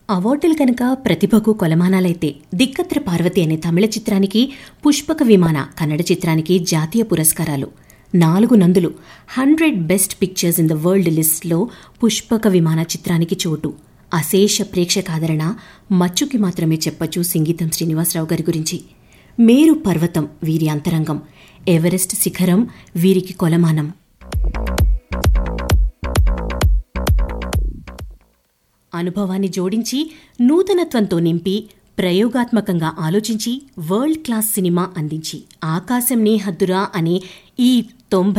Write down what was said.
అవార్డులు కనుక ప్రతిభకు కొలమానాలైతే దిక్కత్ర పార్వతి అనే తమిళ చిత్రానికి పుష్పక విమాన కన్నడ చిత్రానికి జాతీయ పురస్కారాలు నాలుగు నందులు hundred best pictures in the world లిస్ట్లో పుష్పక విమాన చిత్రానికి చోటు అశేష ప్రేక్షకాదరణ మచ్చుకి మాత్రమే చెప్పచ్చు సింగీతం శ్రీనివాసరావు గారి గురించి మేరు పర్వతం వీరి అంతరంగం ఎవరెస్ట్ శిఖరం వీరికి కొలమానం అనుభవాన్ని జోడించి నూతనత్వంతో నింపి ప్రయోగాత్మకంగా ఆలోచించి వరల్డ్ క్లాస్ సినిమా అందించి ఆకాశం నీ హద్దురా అనే ఈ తొంభై